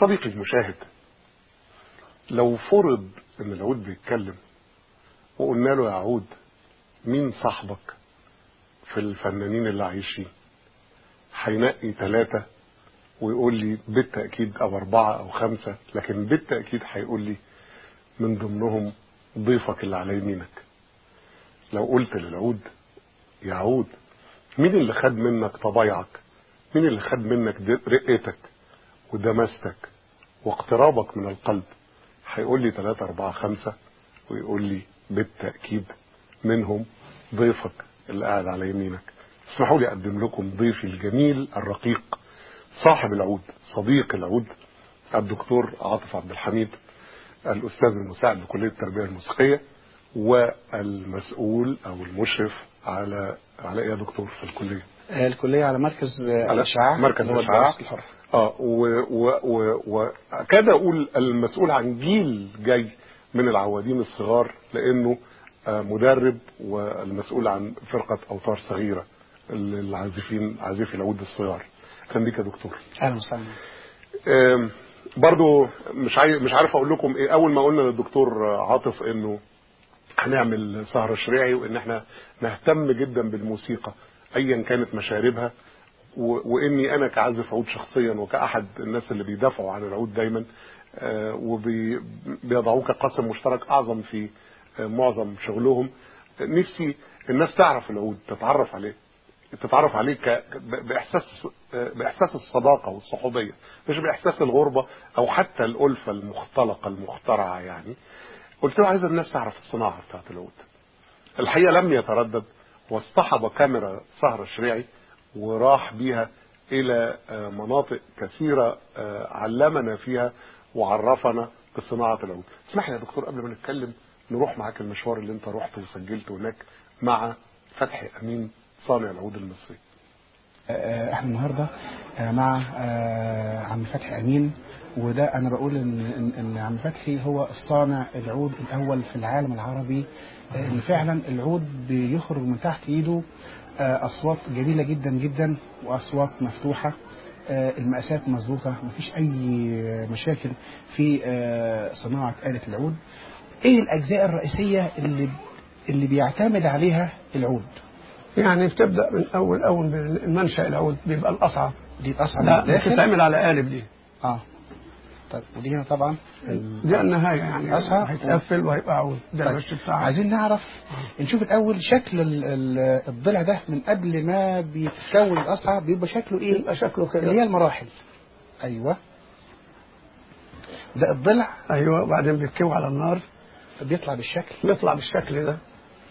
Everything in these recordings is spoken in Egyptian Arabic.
صديقي المشاهد لو فرض ان العود بيتكلم وقلنا له يا عود مين صاحبك في الفنانين اللي عايشين هينقي ثلاثة ويقول لي بالتأكيد أو أربعة أو خمسة لكن بالتأكيد هيقول لي من ضمنهم ضيفك اللي على يمينك لو قلت للعود يا عود مين اللي خد منك طبايعك مين اللي خد منك رقتك ودمستك واقترابك من القلب هيقول لي ثلاثة أربعة خمسة ويقول لي بالتأكيد منهم ضيفك اللي قاعد على يمينك اسمحوا لي أقدم لكم ضيفي الجميل الرقيق صاحب العود صديق العود الدكتور عاطف عبد الحميد الأستاذ المساعد بكلية التربية الموسيقية والمسؤول أو المشرف على على إيه يا دكتور في الكلية؟ الكلية على مركز على الإشعاع مركز اللي هو الإشعاع الدراسة الحرة. اه وكاد اقول المسؤول عن جيل جاي من العوادين الصغار لانه آه، مدرب والمسؤول عن فرقه اوتار صغيره العازفين عازفي العود الصغار اهلا بيك يا دكتور أهلا وسهلا آم، برضو مش عاي... مش عارف اقول لكم ايه اول ما قلنا للدكتور عاطف انه هنعمل سهرة شريعي وان احنا نهتم جدا بالموسيقى ايا كانت مشاربها و... واني انا كعازف عود شخصيا وكاحد الناس اللي بيدافعوا عن العود دايما وبيضعوه كقاسم مشترك اعظم في آه، معظم شغلهم نفسي الناس تعرف العود تتعرف عليه تتعرف عليه ك... ب- باحساس باحساس الصداقه والصحوبيه مش باحساس الغربه او حتى الالفه المختلقه المخترعه يعني قلت له عايز الناس تعرف الصناعه بتاعت العود الحقيقه لم يتردد واصطحب كاميرا سهر الشريعي وراح بيها الى آه، مناطق كثيره آه، علمنا فيها وعرفنا بصناعه العود اسمح لي يا دكتور قبل ما نتكلم نروح معاك المشوار اللي انت رحت وسجلته هناك مع فتحي امين صانع العود المصري آه، احنا النهارده آه، مع آه، عم فتحي امين وده انا بقول ان ان, إن عم فتحي هو الصانع العود الاول في العالم العربي آه، ان فعلا العود بيخرج من تحت ايده آه، اصوات جميله جدا جدا واصوات مفتوحه آه، المقاسات مظبوطه مفيش اي مشاكل في آه، صناعه آلة العود ايه الاجزاء الرئيسيه اللي اللي بيعتمد عليها العود يعني بتبدا من اول اول بالمنشا العود بيبقى الاصعب دي الاصعب لا من الداخل بتتعمل على قالب دي اه طيب ودي هنا طبعا ال- دي النهايه يعني أصعب. هيتقفل وهيبقى عود ده طيب. الوش بتاعها عايزين نعرف نشوف الاول شكل ال- ال- الضلع ده من قبل ما بيتكون الاصعع بيبقى شكله ايه يبقى شكله اللي هي كده المراحل ايوه ده الضلع ايوه وبعدين بيتكوي على النار بيطلع بالشكل بيطلع بالشكل ده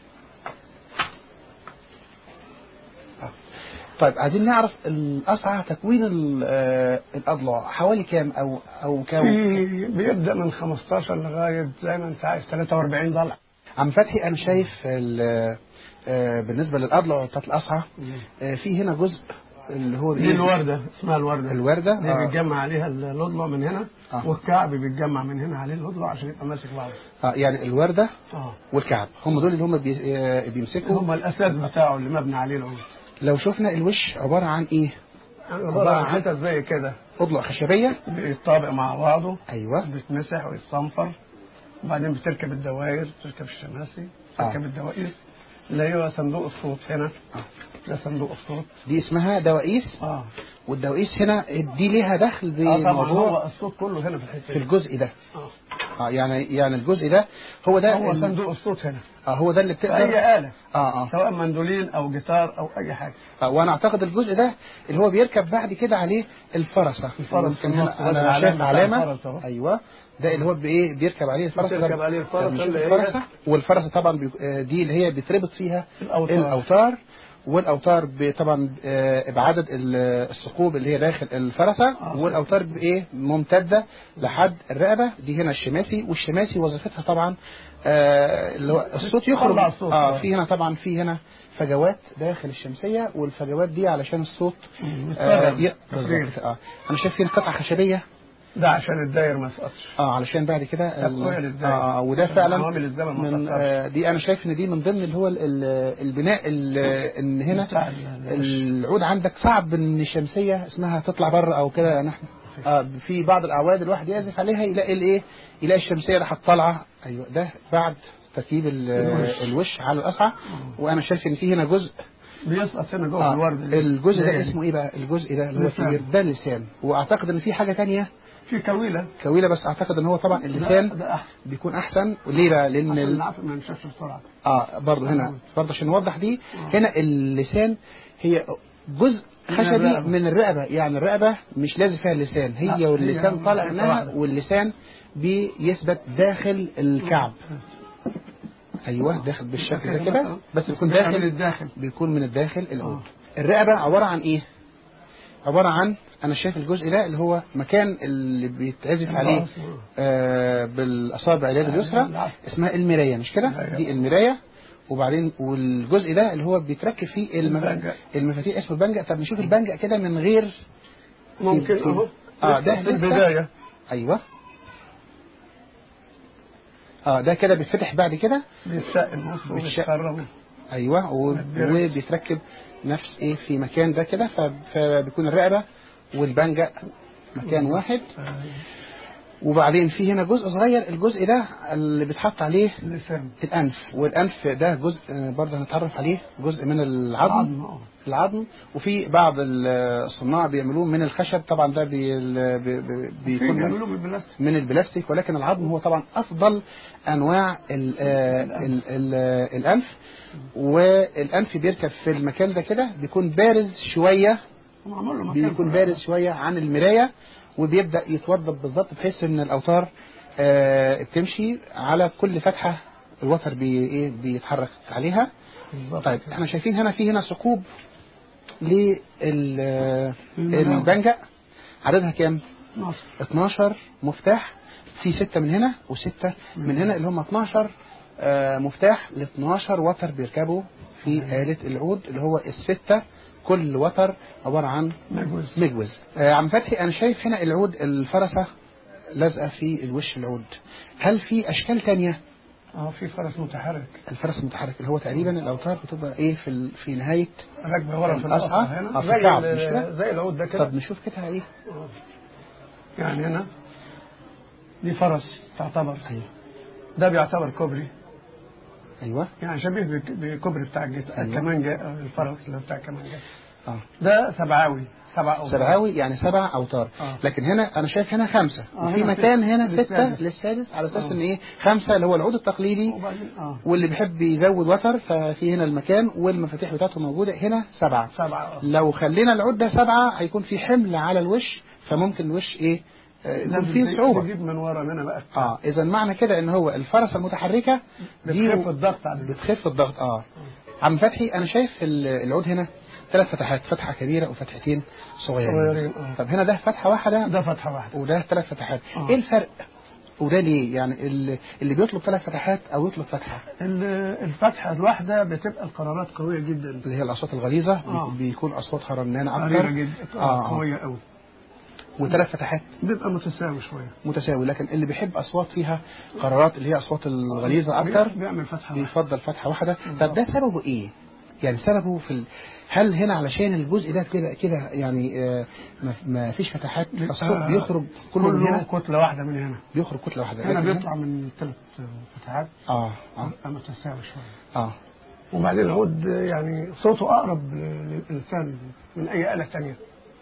طيب عايزين نعرف الاصعع تكوين ال- آه، الاضلاع حوالي كام او او كام في بيبدا من 15 لغايه زي ما انت عايز 43 ضلع عم فتحي انا شايف ال- آه، بالنسبه للاضلع بتاعت الاصعع آه، في هنا جزء اللي هو دي إيه؟ الورده اسمها الورده الورده دي آه. بيتجمع عليها الاضلع من هنا آه. والكعب بيتجمع من هنا عليه الاضلع عشان يبقى ماسك بعضه اه يعني الورده اه والكعب هم دول اللي هم بي- آه، بيمسكوا هم الاساس بتاعه اللي مبني عليه العود لو شفنا الوش عباره عن ايه يعني عباره عن حتت زي كده اضلع خشبيه بيتطابق مع بعضه ايوه بيتمسح ويتصنفر وبعدين بتركب الدوائر تركب الشماسي آه. تركب الدوائر اللي هي صندوق الصوت هنا ده صندوق الصوت دي اسمها دوائيس اه والدوائيس هنا دي ليها دخل اه طبعا بموضوع هو الصوت كله هنا في الحته في دي الجزء ده اه اه يعني يعني الجزء ده هو ده هو ال- صندوق الصوت هنا اه هو ده اللي في بتقدر اي آلة اه اه سواء مندولين او جيتار او اي حاجه آه، وانا اعتقد الجزء ده اللي هو بيركب بعد كده عليه الفرسه الفرس يمكن في هنا النص ده انا العلامة شايف بتاع علامه الفرس أهو. ايوه ده اللي هو بايه بيركب عليه الفرسه بتركب ده- عليه الفرسة بنشوف اللي هي الفرسه والفرسه طبعا بي... آه، دي اللي هي بيتربط فيها الأوتار. الاوتار والاوتار ب- طبعا آه، بعدد ال- الثقوب اللي هي داخل الفرسه آه. والاوتار بايه ممتده لحد الرقبه دي هنا الشماسي والشماسي وظيفتها طبعا آه، اللي هو الصوت يخرج تطلع الصوت. اه في هنا طبعا في هنا فجوات داخل الشمسيه والفجوات دي علشان الصوت آه يتفرغ. ي- بالظبط اه انا شايف هنا قطعه خشبيه ده عشان الداير ما يسقطش اه علشان بعد كده ال- تقوية للدايرة. آه آه، وده عشان فعلا عوامل الزمن ما من تأثرش. آه دي انا شايف ان دي من ضمن اللي هو ال- ال- البناء ال- ان هنا بتاع ال- العود عندك صعب ان الشمسيه اسمها تطلع بره او كده يعني احنا اه في بعض الاعواد الواحد يعزف عليها يلاقي الايه يلاقي الشمسيه راحت طالعه ايوه ده بعد تركيب ال- الوش. الوش على القصعه وانا شايف ان في هنا جزء بيسقط هنا جوه آه الورد الجزء ده يعني اسمه ايه بقى الجزء ده اللي هو لسان. الكبير ده اللسان واعتقد ان في حاجه تانية في كويله كويله بس اعتقد ان هو طبعا اللسان ده, ده احسن بيكون احسن وليه بقى لان عشان ال... العفن ما ينشفش بسرعه اه برضه هنا برضه عشان نوضح دي هنا اللسان هي جزء من خشبي الرقبة. من الرقبة يعني الرقبة مش لازم فيها اللسان هي لا، واللسان هي طالع حتة منها واحدة. واللسان بيثبت داخل الكعب ايوه داخل بالشكل ده كده بس بيكون من داخل الداخل بيكون من الداخل العود الرقبة عبارة عن ايه عبارة عن انا شايف الجزء ده اللي هو مكان اللي بيتعزف عليه آه بالاصابع اليد اليسرى اسمها المراية مش كده أيوة. دي المراية وبعدين والجزء ده اللي هو بيتركب فيه المف... البنجة. المفاتيح اسمه البنجة طب نشوف البنجة كده من غير ممكن في- اهو اه لسه ده في لسه البدايه ايوه اه ده كده بيتفتح بعد كده بيتشق النص بيتشق. وبيتخرم ايوه و- والدرج. وبيتركب نفس ايه في مكان ده كده ف- فبيكون الرقبه والبنجة مكان واحد وبعدين في هنا جزء صغير الجزء ده اللي بيتحط عليه اللسان الانف والانف ده جزء آه، برضه هنتعرف عليه جزء من العظم عظم اه العظم وفي بعض ال- الصناع بيعملوه من الخشب طبعا ده بي بي بي في بيكون بيعملوه بالبلاستيك من البلاستيك ولكن العظم هو طبعا افضل انواع ال آه، ال ال الانف والانف بيركب في المكان ده كده بيكون بارز شويه معمول له مكان بيكون في بارز شويه عن المرايه وبيبدا يتوضب بالظبط بحيث ان الاوتار آه، بتمشي على كل فتحه الوتر بي ايه بيتحرك عليها بالظبط طيب احنا شايفين هنا في هنا ثقوب المناوب. للبنجة عددها كام 12 12 مفتاح في ستة من هنا وستة من هنا اللي هم 12 آه، مفتاح ل 12 وتر بيركبوا في آلة العود اللي هو الستة كل وتر عبارة عن مجوز مجوز آه، عم فتحي أنا شايف هنا العود الفرسة لازقة في الوش العود هل في أشكال تانية اه في فرس متحرك الفرس المتحرك اللي هو تقريبا الأوتار بتبقى إيه في ال- في نهاية راكبه ورا في القصعة؟ القصعه هنا آه، في زي الكعب، ال- مش كده؟ زي العود ده كده طب نشوف كده إيه يعني هنا دي فرس تعتبر أيوه ده بيعتبر كوبري أيوه يعني شبيه بك- بالكوبري بتاع الجيت أيوة. الكمانجة أو الفرس اللي هو بتاع الكمانجة اه ده سبعاوي سبع أوتار سبعاوي يعني سبع اوتار آه. لكن هنا انا شايف هنا خمسه آه، وفي هنا مكان ستة هنا سته للسادس. للسادس على اساس آه. ان ايه خمسه اللي هو العود التقليدي وبعدين اه واللي بيحب يزود وتر ففي هنا المكان والمفاتيح بتاعته موجوده هنا سبعه سبعة آه. لو خلينا العود ده سبعه هيكون في حمل على الوش فممكن الوش ايه آه، يكون لازم فيه صعوبه تجيب من ورا هنا بقى اه اذا معنى كده ان هو الفرسه المتحركه دي بتخف الضغط على الوش. بتخف الضغط اه عم فتحي انا شايف ال- العود هنا ثلاث فتحات فتحه كبيره وفتحتين صغيرين صغيرين، آه. طب هنا ده فتحه واحده ده فتحة واحدة وده ثلاث فتحات آه. ايه الفرق وده ليه يعني ال- اللي بيطلب ثلاث فتحات او يطلب فتحه ال- الفتحة الواحدة بتبقى القرارات قوية جدا اللي هي الاصوات الغليظه آه. بيكون اصواتها رنانه قريبة اكتر جدا آه، آه. قوية قوي وثلاث فتحات بيبقى متساوي شوية متساوي لكن اللي بيحب اصوات فيها قرارات اللي هي اصوات الغليظه اكتر بيعمل فتحة واحدة بيفضل فتحة واحدة طب ده سببه ايه يعني سببه في ال... هل هنا علشان الجزء ده كده كده يعني آه ما- ما فيش فتحات فالصوت آه، بيخرج كله من هنا كله كتلة واحدة من هنا بيخرج كتلة واحدة هنا لكن بيطلع من ثلاث فتحات اه اه بيبقى متساوي شوية اه وبعدين العود يعني صوته أقرب للإنسان من أي آلة تانية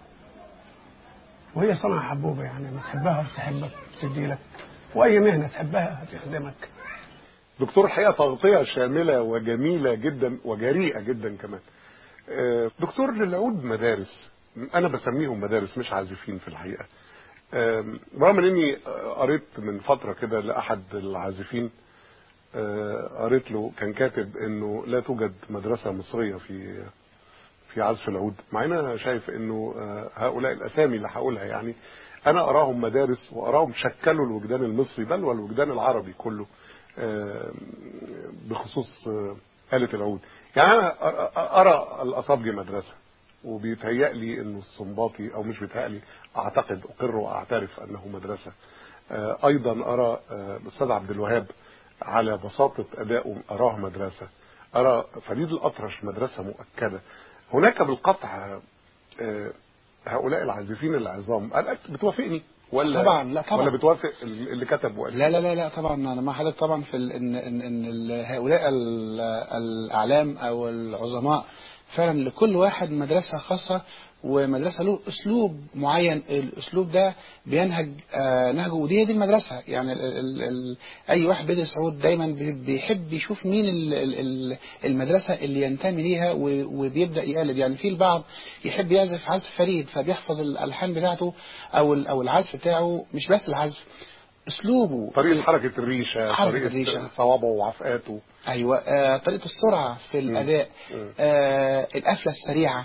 وهي صنعة حبوبة يعني ما تحبها تحبك تدي لك وأي مهنة تحبها هتخدمك دكتور الحقيقة تغطية شاملة وجميلة جدا وجريئة جدا كمان آه، دكتور للعود مدارس أنا بسميهم مدارس مش عازفين في الحقيقة آم، رغم من إني قريت من فترة كده لأحد العازفين آه، قريت له كان كاتب إنه لا توجد مدرسة مصرية في في عزف العود مع ان انا شايف انه آه، هؤلاء الاسامي اللي هقولها يعني انا اراهم مدارس واراهم شكلوا الوجدان المصري بل والوجدان العربي كله آه، بخصوص آه، آلة العود يعني انا أر- ارى الاصابجي مدرسة وبيتهيأ لي انه الصنباطي او مش بيتهيأ لي اعتقد اقر واعترف انه مدرسة آه، ايضا ارى آه، الاستاذ عبد الوهاب على بساطة ادائه اراه مدرسة ارى فريد الاطرش مدرسة مؤكدة هناك بالقطع آه، هؤلاء العازفين العظام انا بتوافقني ولا طبعا، لا طبعا. ولا بتوافق اللي كتب وقال لا لا لا لا طبعا انا مع حضرتك طبعا في ال- ان ان ان ال- هؤلاء ال- الاعلام او العظماء فعلا لكل واحد مدرسه خاصه ومدرسه له اسلوب معين الاسلوب ده بينهج آه نهجه ودي هي دي المدرسه يعني ال ال ال اي واحد بيدرس عود دايما بي- بيحب يشوف مين ال ال ال المدرسه اللي ينتمي ليها و- وبيبدا يقلد يعني في البعض يحب يعزف عزف فريد فبيحفظ الالحان بتاعته او ال- او العزف بتاعه مش بس العزف اسلوبه طريقه حركه الريشه حركة طريقه الريشة. صوابعه وعفقاته ايوه آه طريقه السرعه في الاداء مم. آه القفله السريعه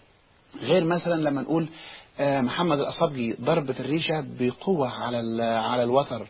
غير مثلا لما نقول آه محمد الأصابجي ضربة الريشة بقوة على ال- على الوتر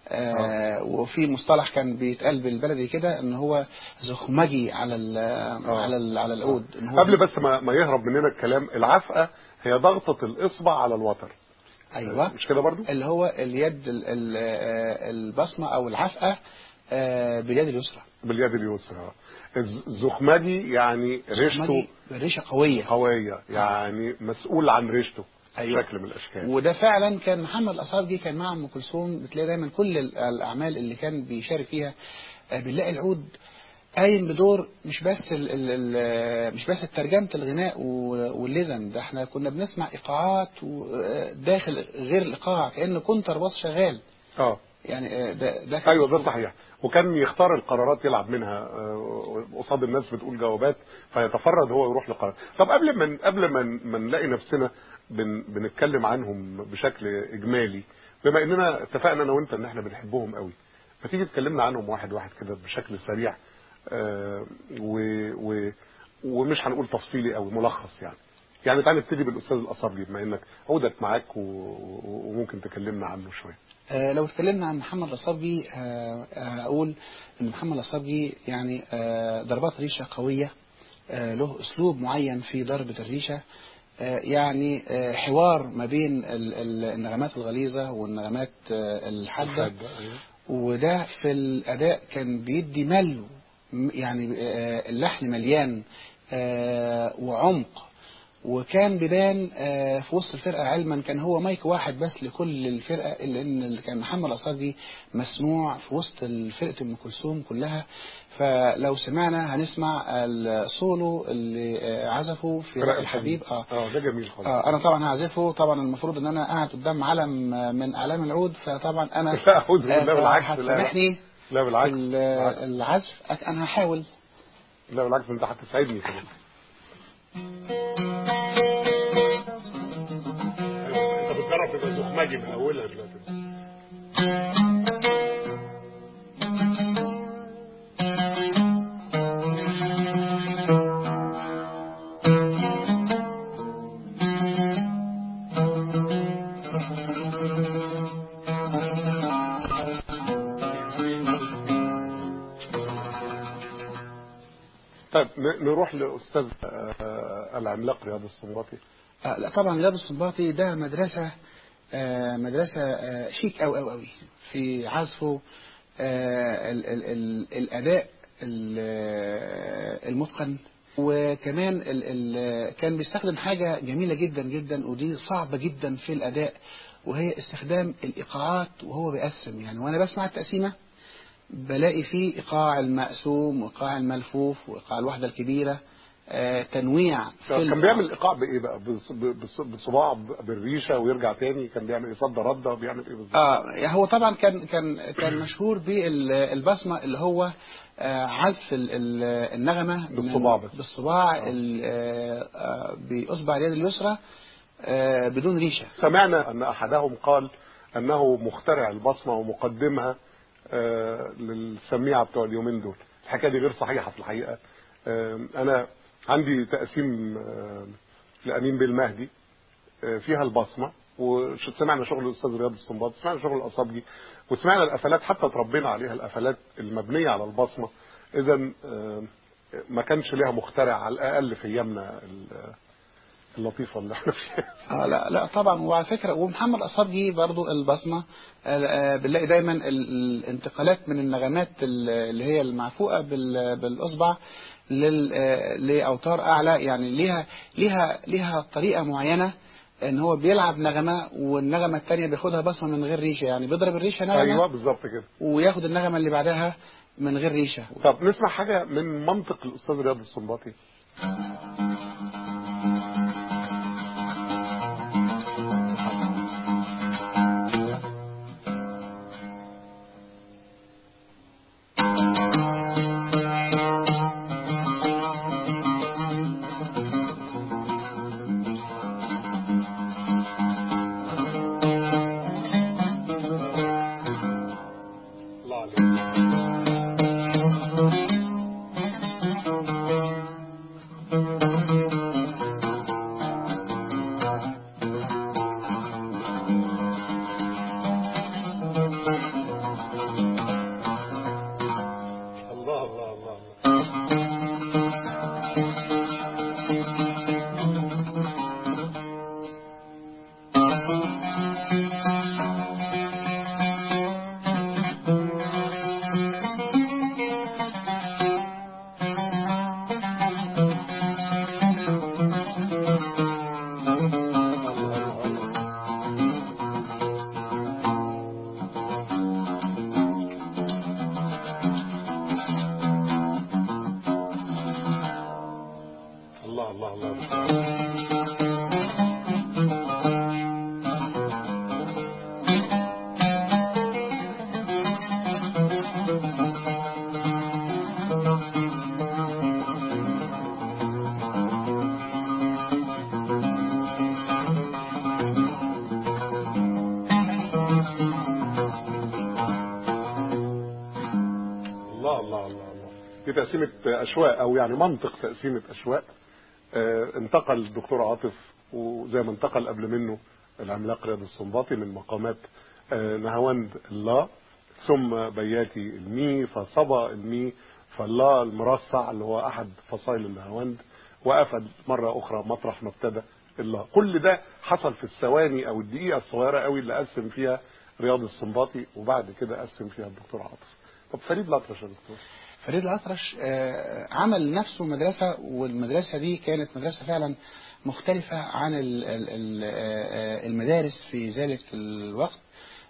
آه وفي مصطلح كان بيتقال بالبلدي كده ان هو زخمجي على ال على ال على العود إن هو قبل بس ما ما يهرب مننا الكلام العفقه هي ضغطه الاصبع على الوتر ايوه مش كده برضو اللي هو اليد ال- ال- آه، البصمه او العفقه آه باليد اليسرى باليد اليسرى الز- الزخمجي يعني ريشته زخمجي ريشه قويه قويه يعني مسؤول عن ريشته أيوة. شكل من الاشكال وده فعلا كان محمد الأصابجي كان مع ام كلثوم بتلاقي دايما كل ال- الاعمال اللي كان بيشارك فيها آه، بنلاقي العود قايم بدور مش بس ال ال ال مش بس ترجمه الغناء و- واللزم ده احنا كنا بنسمع ايقاعات و- آه، داخل غير الايقاع كان كونتر باص شغال اه يعني آه، ده ده كان ايوه ده أسلوب. صحيح وكان يختار القرارات يلعب منها آه، قصاد الناس بتقول جوابات فيتفرد هو يروح لقرار طب قبل ما قبل ما ما نلاقي نفسنا بن بنتكلم عنهم بشكل اجمالي بما اننا اتفقنا انا وانت ان احنا بنحبهم قوي ما تيجي تكلمنا عنهم واحد واحد كده بشكل سريع آه، و و ومش هنقول تفصيلي قوي ملخص يعني يعني تعالى نبتدي بالاستاذ الاصابجي بما انك عودت معاك و- و- وممكن تكلمنا عنه شويه آه، لو اتكلمنا عن محمد الأصابجي آه، آه، هقول ان محمد الأصابجي يعني آه، ضربات ريشة قوية آه، له اسلوب معين في ضربة الريشة آه، يعني آه، حوار ما بين ال- ال- النغمات الغليظة والنغمات آه، الحادة حادة، أيوة. وده في الأداء كان بيدي ملو م- يعني آه، اللحن مليان آه، وعمق وكان بيبان آه، في وسط الفرقة علما كان هو مايك واحد بس لكل الفرقة إلا إن اللي كان محمد الأصابجي مسموع في وسط فرقة أم كلثوم كلها فلو سمعنا هنسمع السولو اللي آه، عزفه في رأي الحبيب اه اه ده جميل خالص اه انا طبعا هعزفه طبعا المفروض ان انا قاعد قدام علم آه، من اعلام العود فطبعا انا لا عود لا آه، بالعكس لا هتسامحني لا بالعكس في ال- بالعكس. العزف أك- انا هحاول لا بالعكس انت هتسعدني كده انت بتجرب تبقى زخمجي من اولها دلوقتي طيب ن- نروح لاستاذ آه، العملاق رياض السنباطي آه لا طبعا رياض السنباطي ده مدرسة آه مدرسة آه شيك أوي أوي أوي في عزفه آه ال ال ال الأداء ال- آه، المتقن وكمان ال ال كان بيستخدم حاجة جميلة جدا جدا ودي صعبة جدا في الأداء وهي استخدام الإيقاعات وهو بيقسم يعني وأنا بسمع التقسيمة بلاقي فيه إيقاع المقسوم وإيقاع الملفوف وإيقاع الوحدة الكبيرة آه تنويع في كان الإيقاع. بيعمل ايقاع بايه بقى بص- بص- بصباع ب- بالريشه ويرجع تاني كان بيعمل ايه صد رده بيعمل ايه بالظبط اه يعني هو طبعا كان كان كان مشهور بالبصمه اللي هو آه، عزف ال- ال- النغمه من- بالصباع بس. بالصباع آه. ال- آه، آه، باصبع اليد اليسرى آه، بدون ريشه سمعنا ان احدهم قال انه مخترع البصمه ومقدمها آه، للسميعه بتوع اليومين دول الحكايه دي غير صحيحه في الحقيقه آه، انا عندي تقسيم آه، لامين بالمهدي آه، فيها البصمه وسمعنا شغل الاستاذ رياض السنباط سمعنا شغل الاصابجي وسمعنا القفلات حتى تربينا عليها القفلات المبنيه على البصمه اذا آه، ما كانش ليها مخترع على الاقل في ايامنا ال- اللطيفه اللي احنا فيها اه لا لا طبعا وعلى فكره ومحمد اصابجي برضو البصمه آه، آه، بنلاقي دايما ال- الانتقالات من النغمات ال- اللي هي المعفوقه بال- بالاصبع لل- آه، لاوتار اعلى يعني ليها ليها ليها طريقه معينه ان هو بيلعب نغمه والنغمه الثانيه بياخدها بصمه من غير ريشه يعني بيضرب الريشه نغمه ايوه بالظبط كده وياخد النغمه اللي بعدها من غير ريشه طب نسمع حاجه من منطق الاستاذ رياض السنباطي الله عليك الله الله الله الله الله الله الله الله الله الله الله دي تقسيمة أشواق أو يعني منطق تقسيمة أشواق آه، انتقل الدكتور عاطف وزي ما انتقل قبل منه العملاق رياض السنباطي من مقامات آه، نهاوند الله ثم بياتي المي فصبا المي فالله المرصع اللي هو أحد فصائل النهاوند وقفل مرة أخرى مطرح ما ابتدى الله كل ده حصل في الثواني أو الدقيقة الصغيرة قوي اللي قسم فيها رياض السنباطي وبعد كده قسم فيها الدكتور عاطف طب فريد الأطرش يا دكتور فريد الأطرش آه، عمل نفسه مدرسة والمدرسة دي كانت مدرسة فعلا مختلفة عن ال- ال- ال- آه، المدارس في ذلك الوقت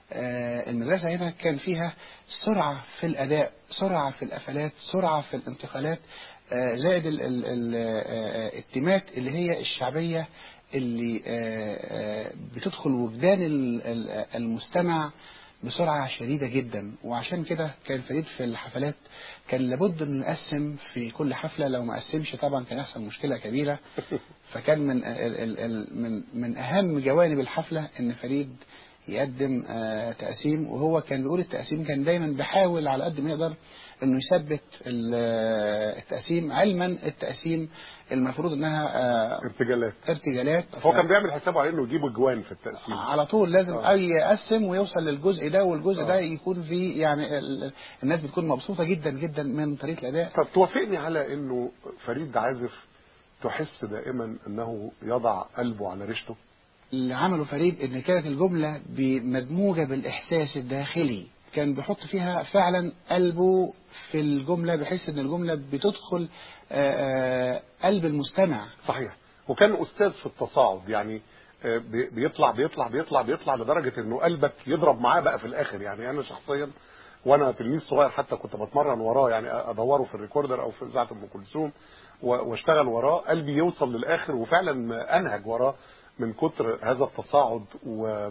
آه، المدرسة هنا كان فيها سرعة في الأداء سرعة في القفلات سرعة في الانتقالات آه، زائد ال- ال- ال- آه، التيمات اللي هي الشعبية اللي آه، آه، بتدخل وجدان ال- ال- المستمع بسرعة شديدة جدا وعشان كده كان فريد في الحفلات كان لابد انه يقسم في كل حفلة لو ما قسمش طبعا كان يحصل مشكلة كبيرة فكان من ال ال ال من من اهم جوانب الحفلة ان فريد يقدم آه، تقسيم وهو كان بيقول التقسيم كان دايما بيحاول على قد ما يقدر انه يثبت ال- آه، التقسيم علما التقسيم المفروض انها آه، ارتجالات ارتجالات هو كان بيعمل حسابه على انه يجيب اجوان في التقسيم على طول لازم آه. اي يقسم ويوصل للجزء ده والجزء آه. ده يكون فيه يعني ال- الناس بتكون مبسوطه جدا جدا من طريقه الاداء طب توافقني على انه فريد عازف تحس دائما انه يضع قلبه على ريشته اللي عمله فريد ان كانت الجمله مدموجه بالاحساس الداخلي كان بيحط فيها فعلا قلبه في الجمله بحيث ان الجمله بتدخل آه، آه، قلب المستمع صحيح وكان استاذ في التصاعد يعني آه، بي- بيطلع بيطلع بيطلع بيطلع لدرجه انه قلبك يضرب معاه بقى في الاخر يعني انا شخصيا وانا تلميذ صغير حتى كنت بتمرن وراه يعني ادوره في الريكوردر او في اذاعه ام كلثوم و- واشتغل وراه قلبي يوصل للاخر وفعلا انهج وراه من كتر هذا التصاعد و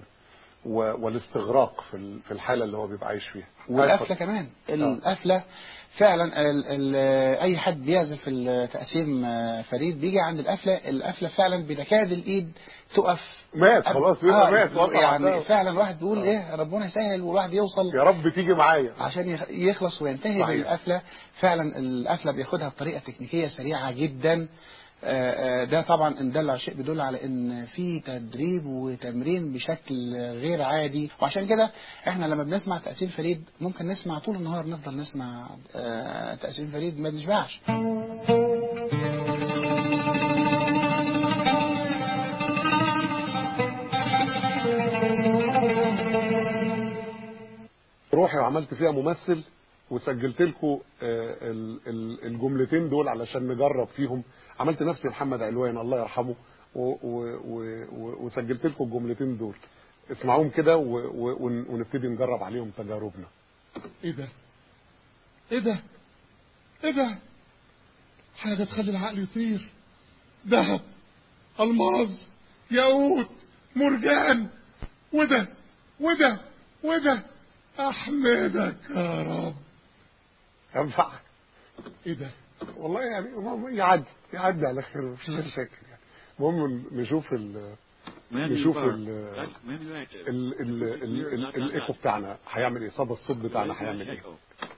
و- والاستغراق في ال- في الحاله اللي هو بيبقى عايش فيها والقفله كمان القفله فعلا ال ال اي حد بيعزف التقسيم آه، فريد بيجي عند القفله القفله فعلا بتكاد الايد تقف مات خلاص يبقى مات وقع يعني عندها. فعلا الواحد بيقول ايه ربنا يسهل والواحد يوصل يا رب تيجي معايا عشان يخ- يخلص وينتهي صحيح. بالقفله فعلا القفله بياخدها بطريقه تكنيكيه سريعه جدا آه، آه، ده طبعا ان دل على شيء بيدل على ان في تدريب وتمرين بشكل غير عادي وعشان كده احنا لما بنسمع تقسيم فريد ممكن نسمع طول النهار نفضل نسمع آه، تقسيم فريد ما بنشبعش روحي وعملت فيها ممثل وسجلت لكم الجملتين دول علشان نجرب فيهم عملت نفسي محمد علوان الله يرحمه و و و و وسجلت لكم الجملتين دول اسمعوهم كده و و ون- ونبتدي نجرب عليهم تجاربنا ايه ده ايه ده ايه ده حاجة تخلي العقل يطير ذهب الماظ ياقوت مرجان وده وده وده احمدك يا رب ينفع ايه ده والله يعني هو يعدي يعدي على خير مفيش مشاكل يعني المهم نشوف ال نشوف ال ال ال ال ال الايكو بتاعنا هيعمل ايه صدى الصوت بتاعنا هيعمل ايه